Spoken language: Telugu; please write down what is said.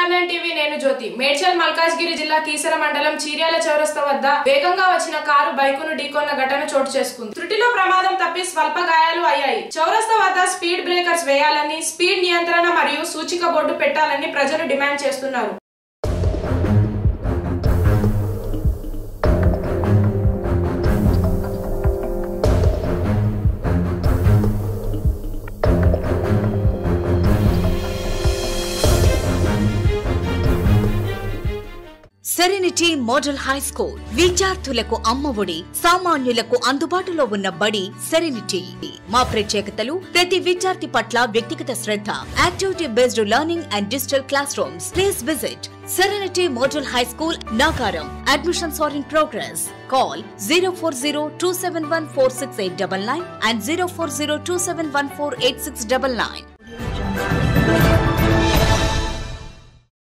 నైన్ టీవీ నేను జ్యోతి మేడ్చల్ మల్కాజ్గిరి జిల్లా కీసర మండలం చీర్యాల చౌరస్తా వద్ద వేగంగా వచ్చిన కారు బైకును ఢీకొన్న ఘటన చోటు చేసుకుంది త్రుటిలో ప్రమాదం తప్పి స్వల్ప గాయాలు అయ్యాయి చౌరస్తా వద్ద స్పీడ్ బ్రేకర్స్ వేయాలని స్పీడ్ నియంత్రణ మరియు సూచిక బోర్డు పెట్టాలని ప్రజలు డిమాండ్ చేస్తున్నారు సెరెనిటీ మోడల్ హై స్కూల్ విద్యార్థులకు అమ్మఒడి సామాన్యులకు అందుబాటులో ఉన్న బడి సెరెనిటీ మా ప్రత్యేకతలు ప్రతి విద్యార్థి పట్ల వ్యక్తిగత శ్రద్ధ activity based learning and digital classrooms please visit serenity model high school Nakaram admissions are in progress call zero four zero two seven one four six eight double nine and zero four zero two seven one four eight six double nine